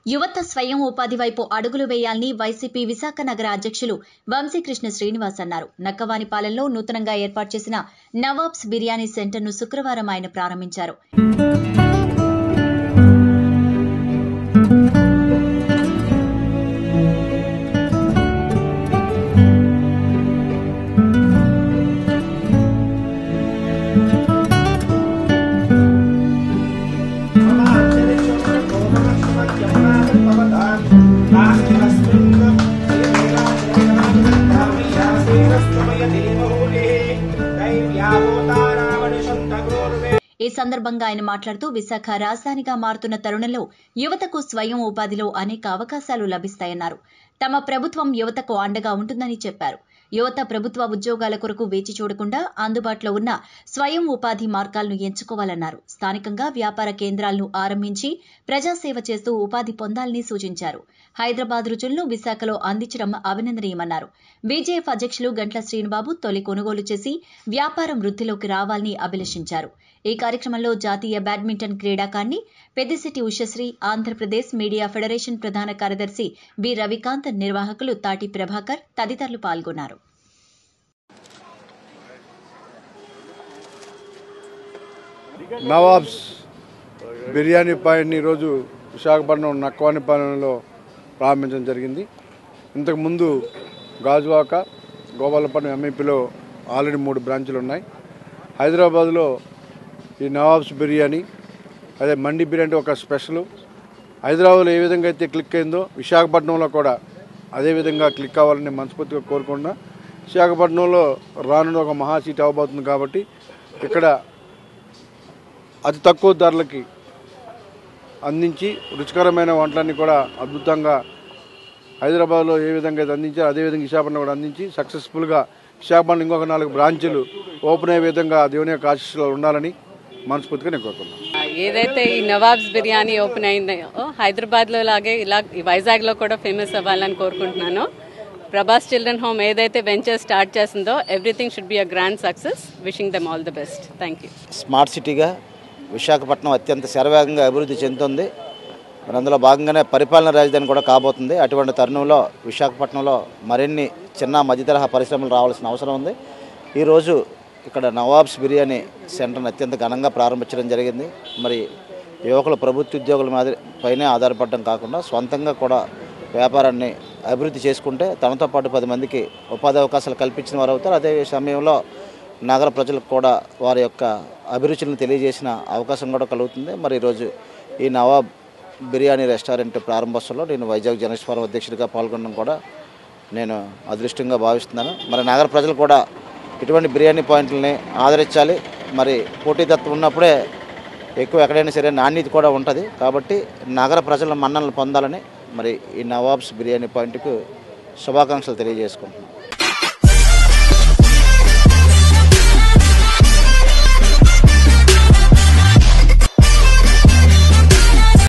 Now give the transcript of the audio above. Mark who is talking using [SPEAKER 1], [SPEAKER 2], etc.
[SPEAKER 1] యువత స్వయం ఉపాధి వైపు అడుగులు వేయాలని వైసీపీ విశాఖ నగర అధ్యక్షులు వంశీకృష్ణ శ్రీనివాస్ అన్నారు నక్కవానిపాలెంలో నూతనంగా ఏర్పాటు చేసిన నవాబ్స్ బిర్యానీ సెంటర్ను శుక్రవారం ఆయన ప్రారంభించారు ఈ సందర్భంగా ఆయన మాట్లాడుతూ విశాఖ రాజధానిగా మారుతున్న తరుణంలో యువతకు స్వయం ఉపాధిలో అనేక అవకాశాలు లభిస్తాయన్నారు తమ ప్రభుత్వం యువతకు అండగా ఉంటుందని చెప్పారు యువత ప్రభుత్వ ఉద్యోగాల కొరకు వేచి చూడకుండా అందుబాటులో ఉన్న స్వయం ఉపాధి మార్గాలను ఎంచుకోవాలన్నారు స్థానికంగా వ్యాపార కేంద్రాలను ఆరంభించి ప్రజాసేవ చేస్తూ ఉపాధి పొందాలని సూచించారు హైదరాబాద్ రుచులను విశాఖలో అందించడం అభినందనీయమన్నారు బీజేఎఫ్ అధ్యక్షులు గంట్ల శ్రీనుబాబు తొలి కొనుగోలు చేసి వ్యాపారం వృద్ధిలోకి రావాలని అభిలషించారు ఈ కార్యక్రమంలో జాతీయ బ్యాడ్మింటన్ క్రీడాకారిణి పెద్దిశెట్టి ఉషశ్రీ ఆంధ్రప్రదేశ్ మీడియా ఫెడరేషన్ ప్రధాన కార్యదర్శి బి రవికాంత్ నిర్వాహకులు తాటి ప్రభాకర్ తదితరులు పాల్గొన్నారు
[SPEAKER 2] నవాబ్స్ బిర్యానీ పాయింట్ని ఈరోజు విశాఖపట్నం నక్కవానిపాలెంలో ప్రారంభించడం జరిగింది ఇంతకుముందు గాజువాక గోపాలపట్నం ఎంఈపీలో ఆల్రెడీ మూడు బ్రాంచులు ఉన్నాయి హైదరాబాద్లో ఈ నవాబ్స్ బిర్యానీ అదే మండి బిర్యానీ ఒక స్పెషల్ హైదరాబాద్లో ఏ విధంగా అయితే క్లిక్ అయిందో విశాఖపట్నంలో కూడా అదే విధంగా క్లిక్ అవ్వాలని మనస్ఫూర్తిగా కోరుకుంటున్నా విశాఖపట్నంలో రానున్న ఒక మహా సీట్ అవ్వబోతుంది కాబట్టి ఇక్కడ అతి తక్కువ ధరలకి అందించి రుచికరమైన వంటలన్నీ కూడా అద్భుతంగా హైదరాబాద్లో ఏ విధంగా అయితే అందించారో అదే విధంగా విశాఖపట్నం కూడా అందించి సక్సెస్ఫుల్గా విశాఖపట్నం ఇంకొక నాలుగు బ్రాంచులు ఓపెన్ అయ్యే విధంగా దేవుని యొక్క ఆశీస్సులు ఉండాలని మనస్ఫూర్తిగా నేను కోరుకున్నాను
[SPEAKER 3] ఏదైతే ఈ నవాబ్స్ బిర్యానీ ఓపెన్ అయిందో హైదరాబాద్ లో లాగే ఇలా ఈ వైజాగ్ లో కూడా ఫేమస్ అవ్వాలని కోరుకుంటున్నాను ప్రభాస్ చిల్డ్రన్ హోమ్ ఏదైతే వెంచర్ స్టార్ట్ చేసిందో everything should be a grand success wishing them all the best thank you
[SPEAKER 4] smart సిటీగా విశాఖపట్నం అత్యంత శరవేగంగా అభివృద్ధి చెందుతుంది మరి అందులో భాగంగానే పరిపాలన రాజధాని కూడా కాబోతుంది అటువంటి తరుణంలో విశాఖపట్నంలో మరిన్ని చిన్న మధ్యతరహా పరిశ్రమలు రావాల్సిన అవసరం ఉంది ఈరోజు ఇక్కడ నవాబ్స్ బిర్యానీ సెంటర్ని అత్యంత ఘనంగా ప్రారంభించడం జరిగింది మరి యువకులు ప్రభుత్వ ఉద్యోగుల మీద పైనే ఆధారపడడం కాకుండా సొంతంగా కూడా వ్యాపారాన్ని అభివృద్ధి చేసుకుంటే తనతో పాటు పది మందికి ఉపాధి అవకాశాలు కల్పించిన వారు అవుతారు అదే సమయంలో నగర ప్రజలకు కూడా వారి యొక్క అభిరుచులను తెలియజేసిన అవకాశం కూడా కలుగుతుంది మరి ఈరోజు ఈ నవాబ్ బిర్యానీ రెస్టారెంట్ ప్రారంభోత్సవంలో నేను వైజాగ్ జర్నలిస్ట్ ఫోరం అధ్యక్షుడిగా పాల్గొనడం కూడా నేను అదృష్టంగా భావిస్తున్నాను మరి నగర ప్రజలు కూడా ఇటువంటి బిర్యానీ పాయింట్లని ఆదరించాలి మరి పోటీతత్వం ఉన్నప్పుడే ఎక్కువ ఎక్కడైనా సరే నాణ్యత కూడా ఉంటుంది కాబట్టి నగర ప్రజల మన్ననలు పొందాలని మరి ఈ నవాబ్స్ బిర్యానీ పాయింట్కు శుభాకాంక్షలు తెలియజేసుకుంటున్నాను